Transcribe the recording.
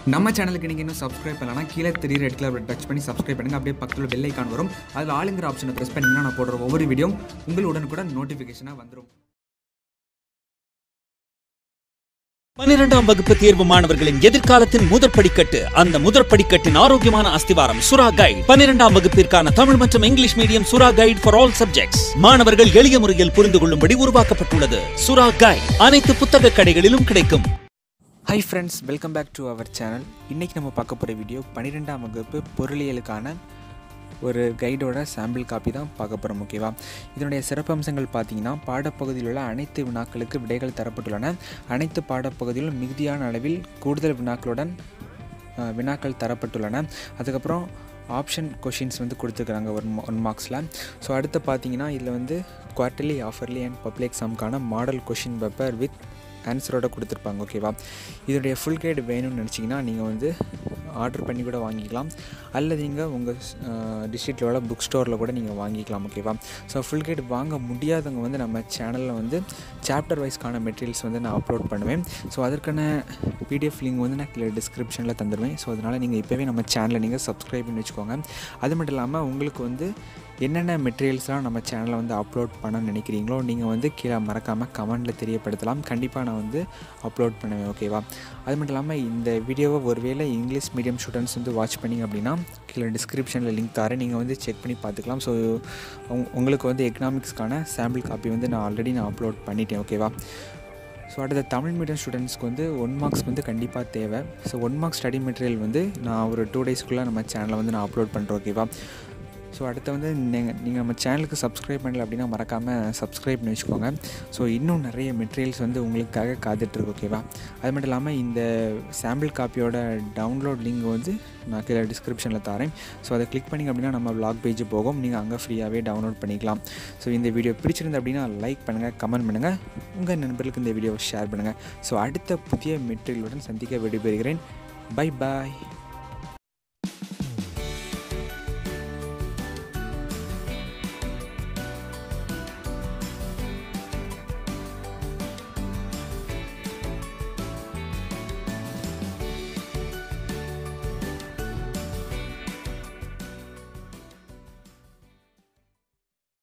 நம்ம சேனலுக்கு நீங்கள் இன்னும் சப்ஸ்கிரைப் பண்ணலாம் கீழே தெரிய ரெட் கலர் டச் பண்ணி சப்ஸ்கிரைப் பண்ணுங்கள் அப்படியே பக்கத்தில் பெல் ஐக்கான் வரும் அதில் ஆளுங்கிற ஆப்ஷனை ப்ரெஸ் பண்ணிங்கன்னா நான் போடுற ஒவ்வொரு வீடியோ உங்களுடன் கூட நோட்டிஃபிகேஷனாக வந்துடும் பன்னிரெண்டாம் வகுப்பு தேர்வு மாணவர்களின் எதிர்காலத்தின் முதற் படிக்கட்டு அந்த முதற் படிக்கட்டின் ஆரோக்கியமான அஸ்திவாரம் சுரா கைட் பன்னிரெண்டாம் வகுப்பிற்கான தமிழ் மற்றும் English medium Sura guide for all subjects மாணவர்கள் எளிய முறையில் புரிந்து கொள்ளும்படி உருவாக்கப்பட்டுள்ளது சுரா கைட் அனைத்து புத்தக கடைகளிலும் கிடைக்கும் hi friends welcome back to our channel இன்றைக்கி நம்ம பார்க்க போகிற வீடியோ பன்னிரெண்டாம் வகுப்பு பொருளியலுக்கான ஒரு கைடோட சாம்பிள் காப்பி தான் பார்க்க போகிறோம் ஓகேவா இதனுடைய சிறப்பம்சங்கள் பார்த்தீங்கன்னா பாடப்பகுதியில் உள்ள அனைத்து வினாக்களுக்கு விடைகள் தரப்பட்டுள்ளன அனைத்து பாடப்பகுதியிலும் மிகுதியான அளவில் கூடுதல் வினாக்களுடன் அஹ், வினாக்கள் தரப்பட்டுள்ளன அதுக்கப்புறம் ஆப்ஷன் கொஷின்ஸ் வந்து கொடுத்துருக்குறாங்க ஒன் ஒன் மார்க்ஸில் ஸோ அடுத்து பார்த்தீங்கன்னா இதில் வந்து குவார்ட்டர்லி ஆஃபர்லி அண்ட் பப்ளிக் எக்ஸாமுக்கான மாடல் கொஷின் பேப்பர் வித் ஆன்சரோட கொடுத்துருப்பாங்க ஓகேவா இதோடைய ஃபுல் கைடு வேணும்னு நினச்சிங்கன்னா நீங்கள் வந்து ஆர்டர் பண்ணி கூட வாங்கிக்கலாம் அல்லது நீங்கள் உங்கள் டிஸ்ட்ரிக்டில் உள்ள புக் ஸ்டோரில் கூட நீங்கள் வாங்கிக்கலாம் ஓகேவா ஸோ ஃபுல் கைடு வாங்க முடியாதவங்க வந்து நம்ம சேனலில் வந்து சாப்டர் வைஸ்க்கான மெட்டீரியல்ஸ் வந்து நான் அப்லோட் பண்ணுவேன் ஸோ அதற்கான பிடிஎஃப் லிங்க் வந்து நான் கீழே டிஸ்கிரிப்ஷனில் தந்துடுவேன் ஸோ அதனால் நீங்கள் இப்போவே நம்ம சேனலை நீங்கள் சப்ஸ்கிரைப் பண்ணி வச்சுக்கோங்க அது மட்டும் இல்லாமல் உங்களுக்கு வந்து என்னென்ன மெட்டீரியல்ஸ்லாம் நம்ம சேனலில் வந்து அப்லோட் பண்ண நினைக்கிறீங்களோ நீங்கள் வந்து கீழே மறக்காமல் கமெண்டில் தெரியப்படுத்தலாம் கண்டிப்பாக நான் வந்து அப்லோட் பண்ணுவேன் ஓகேவா அது மட்டும் இல்லாமல் இந்த வீடியோவை ஒருவேளை இங்கிலீஷ் மீடியம் ஸ்டூடெண்ட்ஸ் வந்து வாட்ச் பண்ணிங்க அப்படின்னா கீழே டிஸ்கிரிப்ஷனில் லிங்க் தரேன் நீங்கள் வந்து செக் பண்ணி பார்த்துக்கலாம் ஸோ உங்களுக்கு வந்து எக்கனாமிக்ஸ்க்கான சாம்பிள் காப்பி வந்து நான் ஆல்ரெடி நான் அப்லோட் பண்ணிட்டேன் ஓகேவா ஸோ அடுத்த தமிழ் மீடியம் ஸ்டூடெண்ட்ஸ்க்கு வந்து ஒன் மார்க்ஸ் வந்து கண்டிப்பாக தேவை so one marks study material வந்து நான் ஒரு டூ டேஸ்க்குள்ளே நம்ம சேனலில் வந்து நான் அப்லோட் பண்ணுறேன் ஓகேவா ஸோ அடுத்து வந்து நீங்கள் நீங்கள் நம்ம சேனலுக்கு சப்ஸ்கிரைப் பண்ணல அப்படின்னா மறக்காமல் சப்ஸ்கிரைப் பண்ணி வச்சுக்கோங்க ஸோ இன்னும் நிறைய மெட்டீரியல்ஸ் வந்து உங்களுக்காக காத்துட்ருக்கு ஓகேவா அது மட்டும் இல்லாமல் இந்த சாம்பிள் காப்பியோட டவுன்லோட் லிங்க் வந்து நான் கீழே டிஸ்கிரிப்ஷனில் தரேன் ஸோ அதை கிளிக் பண்ணிங்க அப்படின்னா நம்ம vlog பேஜ் போகும் நீங்கள் அங்கே ஃப்ரீயாகவே டவுன்லோட் பண்ணிக்கலாம் ஸோ இந்த வீடியோ பிடிச்சிருந்து அப்படின்னா லைக் பண்ணுங்கள் கமெண்ட் பண்ணுங்கள் உங்கள் நண்பர்களுக்கு இந்த வீடியோவை ஷேர் பண்ணுங்கள் ஸோ அடுத்த புதிய மெட்டீரியலுடன் சந்திக்க விடைபெறுகிறேன் பை பாய்